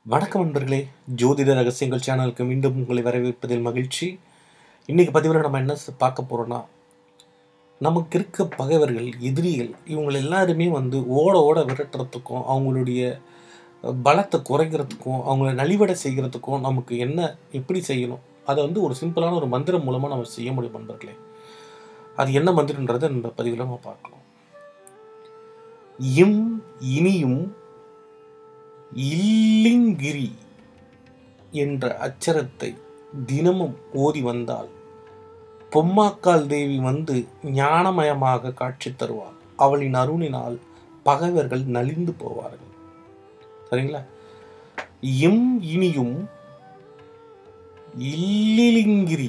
வணக்கம் நண்பர்களே ஜோதிட ரகசியங்கள் சேனலுக்கு மீண்டும் உங்களை வரவேற்பதில் மகிழ்ச்சி இன்னைக்கு பதிவில் நம்ம என்ன ச- பார்க்க போறோம்னா நமக்கு இருக்க பகைவர்கள் எதிரிகள் இவங்க எல்லாருமே வந்து ஓட ஓட விரட்டுறதுக்கும் அவங்களுடைய அஹ், பலத்தை குறைக்கிறதுக்கும் அவங்கள நலிவடை செய்கிறதுக்கும் நமக்கு என்ன எப்படி செய்யணும் அதை வந்து ஒரு சிம்பிளான ஒரு மந்திரம் மூலமாக நம்ம செய்ய முடியும் நண்பர்களே அது என்ன மந்திரன்றதை இந்த பதிவில் நம்ம பார்க்கலாம் இம் இனியும் இல்லிங்கிரி என்ற அச்சரத்தை தினமும் ஓதி வந்தால் பொம்மாக்கால் தேவி வந்து ஞானமயமாக காட்சி தருவாள் அவளின் அருணினால் பகைவர்கள் நலிந்து போவார்கள் சரிங்களா எம் இனியும் இல்லிலிங்கிரி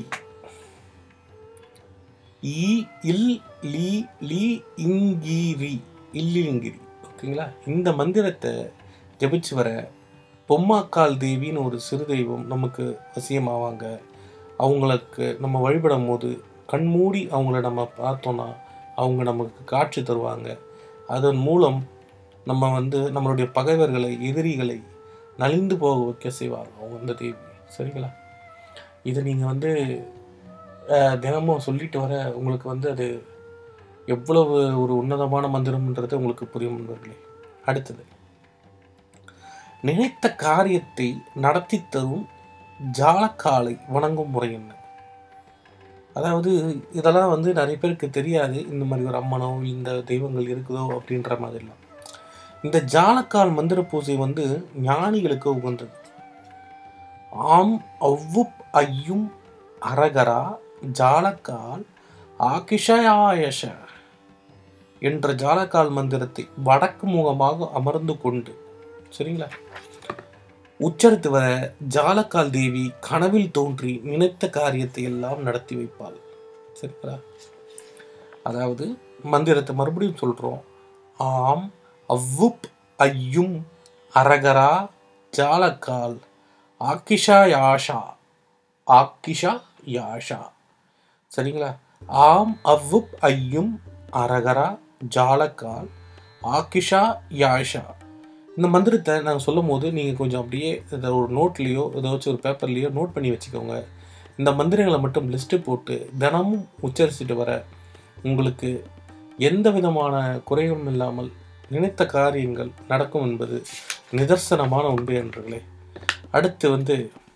இ இல் லி லி இங்கிரி இல்லிலிங்கிரி ஓகேங்களா இந்த மந்திரத்தை ஜெபிச்சு வர பொம்மாக்கால் தேவின்னு ஒரு சிறு தெய்வம் நமக்கு வசியமாவாங்க அவங்களுக்கு நம்ம வழிபடும் போது கண்மூடி அவங்கள நம்ம பார்த்தோன்னா அவங்க நமக்கு காட்சி தருவாங்க அதன் மூலம் நம்ம வந்து நம்மளுடைய பகைவர்களை எதிரிகளை நலிந்து போக வைக்க செய்வாங்க அவங்க அந்த தேவி சரிங்களா இதை நீங்கள் வந்து அஹ், தினமும் சொல்லிட்டு வர உங்களுக்கு வந்து அது எவ்வளவு ஒரு உன்னதமான மந்திரம்ன்றது உங்களுக்கு புரியும் நண்பர்களே அடுத்தது நினைத்த காரியத்தை நடத்தி தரும் ஜாலக்காலை வணங்கும் முறை என்ன அதாவது இதெல்லாம் வந்து நிறைய பேருக்கு தெரியாது இந்த மாதிரி ஒரு அம்மனோ இந்த தெய்வங்கள் இருக்குதோ அப்படின்ற மாதிரிலாம் இந்த ஜாலக்கால் மந்திர பூஜை வந்து ஞானிகளுக்கு உகந்தது ஆம் அவ்வுப் ஐயும் அரகரா ஜாலக்கால் ஆகிஷயாயஷ என்ற ஜாலக்கால் மந்திரத்தை வடக்கு முகமாக அமர்ந்து கொண்டு சரிங்களா உச்சரித்து வர ஜாலக்கால் தேவி கனவில் தோன்றி நினைத்த காரியத்தை எல்லாம் நடத்தி வைப்பாள் சரிங்களா அதாவது மந்திரத்தை மறுபடியும் சொல்றோம் ஆம் அவ்வுப் ஐயும் அரகரா ஜாலக்கால் ஆக்கிஷா யாஷா ஆக்கிஷா யாஷா சரிங்களா ஆம் அவ்வுப் ஐயும் அரகரா ஜாலக்கால் ஆக்கிஷா யாஷா இந்த மந்திரத்தை நாங்கள் சொல்லும் போது நீங்கள் கொஞ்சம் அப்படியே இதை ஒரு நோட்லேயோ ஏதாச்சும் ஒரு பேப்பர்லேயோ நோட் பண்ணி வச்சுக்கோங்க இந்த மந்திரங்களை மட்டும் லிஸ்ட்டு போட்டு தினமும் உச்சரிச்சுட்டு வர உங்களுக்கு எந்த விதமான குறையும் இல்லாமல் நினைத்த காரியங்கள் நடக்கும் என்பது நிதர்சனமான உண்மை என்றர்களே அடுத்து வந்து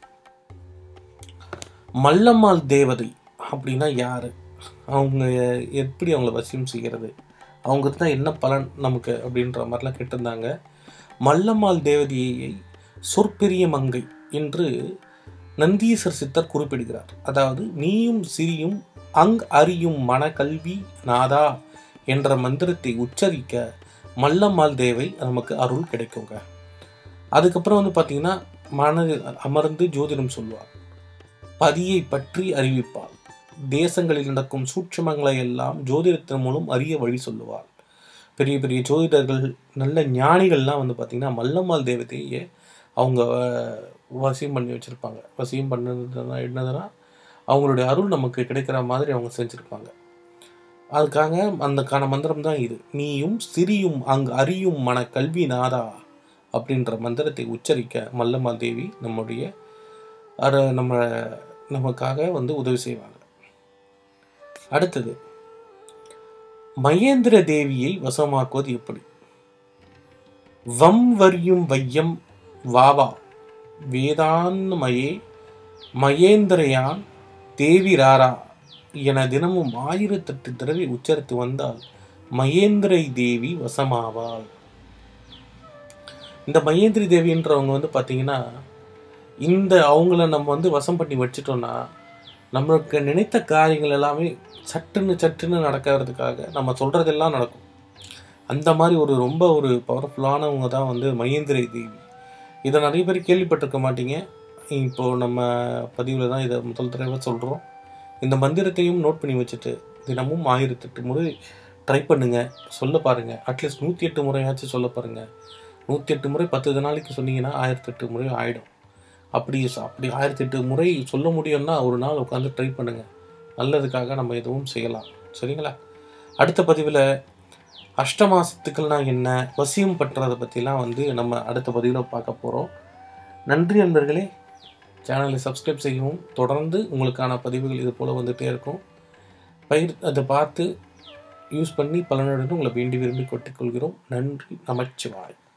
மல்லம்மாள் தேவதை அப்படின்னா யாரு அவங்க எப்படி அவங்கள வசியம் செய்கிறது அவங்களுக்கு தான் என்ன பலன் நமக்கு அப்படின்ற மாதிரிலாம் கேட்டிருந்தாங்க மல்லம்மாள் தேவதையை சொற்பிரிய மங்கை என்று நந்தீசர் சித்தர் குறிப்பிடுகிறார் அதாவது நீயும் சிரியும் அங் அறியும் மனக்கல்வி நாதா என்ற மந்திரத்தை உச்சரிக்க மல்லம்மாள் தேவை நமக்கு அருள் கிடைக்குங்க அதுக்கப்புறம் வந்து பார்த்தீங்கன்னா மனதில் அமர்ந்து ஜோதிடம் சொல்வார் பதியை பற்றி அறிவிப்பாள் தேசங்களில் நடக்கும் சூட்சுமங்களை எல்லாம் ஜோதிடத்தின் மூலம் அறிய வழி சொல்லுவாள் பெரிய பெரிய ஜோதிடர்கள் நல்ல ஞானிகள்லாம் வந்து பார்த்திங்கன்னா மல்லம்மாள் தேவதையை அவங்க அஹ், வசியம் பண்ணி வச்சுருப்பாங்க வசியம் பண்ணதுன்னா என்னதுன்னா அவங்களுடைய அருள் நமக்கு கிடைக்கிற மாதிரி அவங்க செஞ்சுருப்பாங்க அதுக்காக அந்தக்கான மந்திரம் தான் இது நீயும் சிரியும் அங்கு அறியும் மன கல்வி நாதா அப்படின்ற மந்திரத்தை உச்சரிக்க மல்லம்மாள் தேவி நம்முடைய அர நம்ம நமக்காக வந்து உதவி செய்வாங்க அடுத்தது மகேந்திர தேவியை வசமாக்குவது எப்படி வம் வரியும் வையம் வாவா வேதான்னமயே மகேந்திரயான் தேவி ராரா என தினமும் ஆயிரத்தெட்டு தடவை உச்சரித்து வந்தால் மகேந்திரை தேவி வசமாவாள் இந்த மகேந்திரி தேவின்றவங்க வந்து பார்த்தீங்கன்னா இந்த அவங்கள நம்ம வந்து வசம் பண்ணி வச்சுட்டோம்னா நம்மளுக்கு நினைத்த காரியங்கள் எல்லாமே சட்டுன்னு சட்டுன்னு நடக்கிறதுக்காக நம்ம சொல்கிறதெல்லாம் நடக்கும் அந்த மாதிரி ஒரு ரொம்ப ஒரு பவர்ஃபுல்லானவங்க தான் வந்து மகேந்திரை தேவி இதை நிறைய பேர் கேள்விப்பட்டிருக்க மாட்டீங்க இப்போது நம்ம பதிவில் தான் இதை முதல் தடவை சொல்கிறோம் இந்த மந்திரத்தையும் நோட் பண்ணி வச்சுட்டு தினமும் ஆயிரத்தெட்டு முறை ட்ரை பண்ணுங்கள் சொல்ல பாருங்கள் அட்லீஸ்ட் நூற்றி எட்டு முறையாச்சும் சொல்ல பாருங்கள் நூற்றி எட்டு முறை பத்து நாளைக்கு சொன்னீங்கன்னா ஆயிரத்தெட்டு முறை ஆகிடும் அப்படி ச- அப்படி ஆயிரத்தெட்டு முறை சொல்ல முடியும்னா ஒரு நாள் உட்காந்து ட்ரை பண்ணுங்கள் நல்லதுக்காக நம்ம எதுவும் செய்யலாம் சரிங்களா அடுத்த பதிவில் அஷ்டமாசத்துக்கள்னா என்ன வசியம் பற்றுறதை பற்றிலாம் வந்து நம்ம அடுத்த பதிவில் பார்க்க போகிறோம் நன்றி நண்பர்களே சேனலை சப்ஸ்கிரைப் செய்யவும் தொடர்ந்து உங்களுக்கான பதிவுகள் இது போல் வந்துகிட்டே இருக்கும் பயிர் அதை பார்த்து யூஸ் பண்ணி பலனுடன் உங்களை வேண்டி விரும்பி கொட்டிக்கொள்கிறோம் நன்றி நமச்சிவாய்